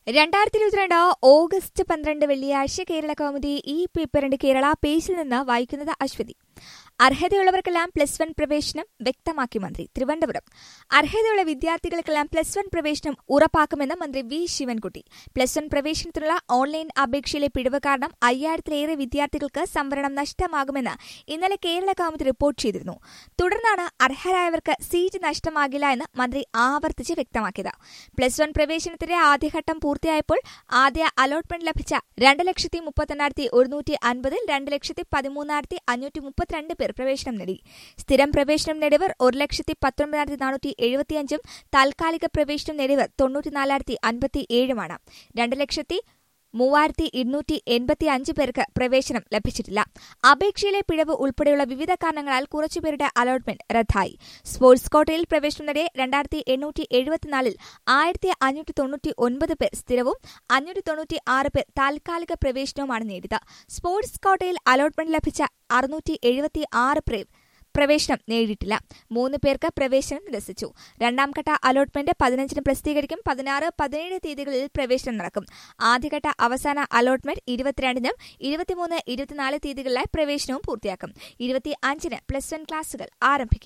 രണ്ടായിരത്തി ഇരുപത്തിരണ്ട് ഓഗസ്റ്റ് പന്ത്രണ്ട് വെള്ളിയാഴ്ച കേരള കൗമുദി ഈ പേപ്പറിന്റെ കേരള പേജിൽ നിന്ന് വായിക്കുന്നത് അശ്വതി അർഹതയുള്ളവർക്കെല്ലാം പ്ലസ് വൺ പ്രവേശനം വ്യക്തമാക്കി മന്ത്രി തിരുവനന്തപുരം അർഹതയുള്ള വിദ്യാർത്ഥികൾക്കെല്ലാം പ്ലസ് വൺ പ്രവേശനം ഉറപ്പാക്കുമെന്ന് മന്ത്രി വി ശിവൻകുട്ടി പ്ലസ് വൺ പ്രവേശനത്തിനുള്ള ഓൺലൈൻ അപേക്ഷയിലെ പിഴവ് കാരണം അയ്യായിരത്തിലേറെ വിദ്യാർത്ഥികൾക്ക് സംവരണം നഷ്ടമാകുമെന്ന് ഇന്നലെ കേരള കൗമുദി റിപ്പോർട്ട് ചെയ്തിരുന്നു തുടർന്നാണ് അർഹരായവർക്ക് സീറ്റ് നഷ്ടമാകില്ല എന്ന് മന്ത്രി ആവർത്തിച്ച് വ്യക്തമാക്കിയത് പ്ലസ് വൺ പ്രവേശനത്തിന്റെ ആദ്യഘട്ടം പൂർത്തിയായപ്പോൾ ആദ്യ അലോട്ട്മെന്റ് ലഭിച്ച രണ്ട് ലക്ഷത്തി മുപ്പത്തെണ്ണായിരത്തി ഒരുന്നൂറ്റി അൻപതിൽ രണ്ട് ലക്ഷത്തി പതിമൂന്നായിരത്തി അഞ്ഞൂറ്റി മുപ്പത്തിരണ്ട് പേർ പ്രവേശനം നേടി സ്ഥിരം പ്രവേശനം നേടിയവർ ഒരു ലക്ഷത്തി പത്തൊൻപതിനായിരത്തി നാനൂറ്റി എഴുപത്തിയഞ്ചും താൽക്കാലിക പ്രവേശനം നേടിയവർ തൊണ്ണൂറ്റിനാലായിരത്തി അൻപത്തി ഏഴുമാണ് രണ്ട് ലക്ഷത്തി മൂവായിരത്തി ഇരുന്നൂറ്റി എൺപത്തി അഞ്ച് പേർക്ക് പ്രവേശനം ലഭിച്ചിട്ടില്ല അപേക്ഷയിലെ പിഴവ് ഉൾപ്പെടെയുള്ള വിവിധ കാരണങ്ങളാൽ കുറച്ചുപേരുടെ അലോട്ട്മെന്റ് റദ്ദായി സ്പോർട്സ് കോട്ടയിൽ പ്രവേശനം നേടിയ രണ്ടായിരത്തി എണ്ണൂറ്റി എഴുപത്തിനാലിൽ ആയിരത്തി അഞ്ഞൂറ്റി തൊണ്ണൂറ്റി ഒൻപത് പേർ സ്ഥിരവും അഞ്ഞൂറ്റി തൊണ്ണൂറ്റി ആറ് പേർ താൽക്കാലിക പ്രവേശനവുമാണ് നേടിയത് സ്പോർട്സ് കോട്ടയിൽ അലോട്ട്മെന്റ് ലഭിച്ച അറുന്നൂറ്റി എഴുപത്തി ആറ് പേർ പ്രവേശനം നേടിയിട്ടില്ല മൂന്ന് പേർക്ക് പ്രവേശനം നിരസിച്ചു രണ്ടാംഘട്ട അലോട്ട്മെന്റ് പതിനഞ്ചിന് പ്രസിദ്ധീകരിക്കും പതിനാറ് പതിനേഴ് തീയതികളിൽ പ്രവേശനം നടക്കും ആദ്യഘട്ട അവസാന അലോട്ട്മെന്റ് ഇരുപത്തിരണ്ടിനും ഇരുപത്തിമൂന്ന് ഇരുപത്തിനാല് തീയതികളിലായി പ്രവേശനവും പൂർത്തിയാക്കും ഇരുപത്തി അഞ്ചിന് പ്ലസ് വൺ ക്ലാസുകൾ ആരംഭിക്കും